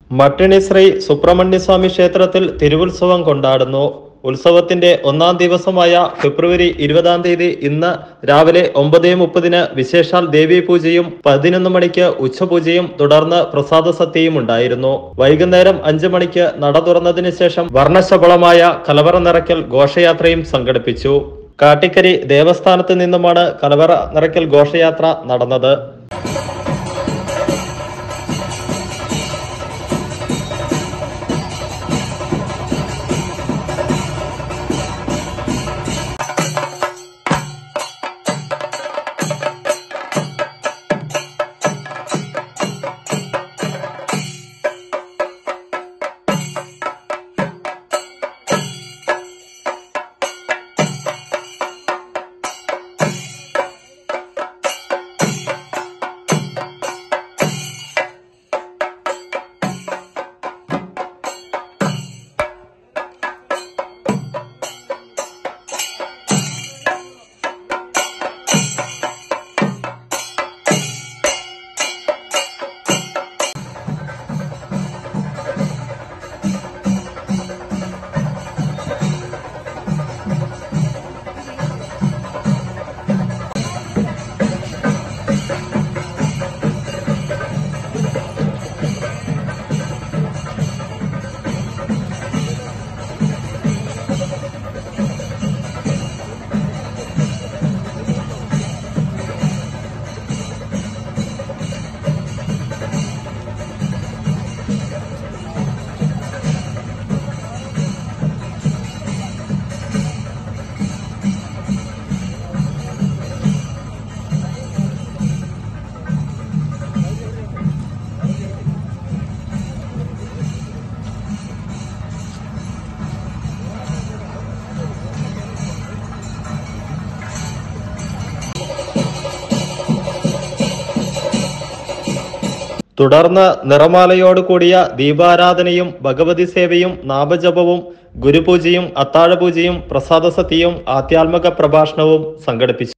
മട്ടിണി ശ്രീ സുബ്രഹ്മണ്യസ്വാമി ക്ഷേത്രത്തിൽ തിരുവുത്സവം കൊണ്ടാടുന്നു ഉത്സവത്തിന്റെ ഒന്നാം ദിവസമായ ഫെബ്രുവരി ഇരുപതാം തീയതി ഇന്ന് രാവിലെ ഒമ്പത് മുപ്പതിന് വിശേഷാൽ ദേവീ പൂജയും പതിനൊന്ന് മണിക്ക് ഉച്ചപൂജയും തുടർന്ന് പ്രസാദ സത്യയും ഉണ്ടായിരുന്നു വൈകുന്നേരം അഞ്ചു മണിക്ക് നട തുറന്നതിന് ശേഷം വർണ്ണശബളമായ കലവറ നിറയ്ക്കൽ ഘോഷയാത്രയും സംഘടിപ്പിച്ചു കാട്ടിക്കരി ദേവസ്ഥാനത്ത് നിന്നുമാണ് കലവറ നിറയ്ക്കൽ ഘോഷയാത്ര നടന്നത് തുടർന്ന് നിറമാലയോട് കൂടിയ ദീപാരാധനയും ഭഗവതി സേവയും നാമജപവും ഗുരുപൂജയും അത്താഴപൂജയും പ്രസാദസത്യവും ആധ്യാത്മിക പ്രഭാഷണവും സംഘടിപ്പിച്ചു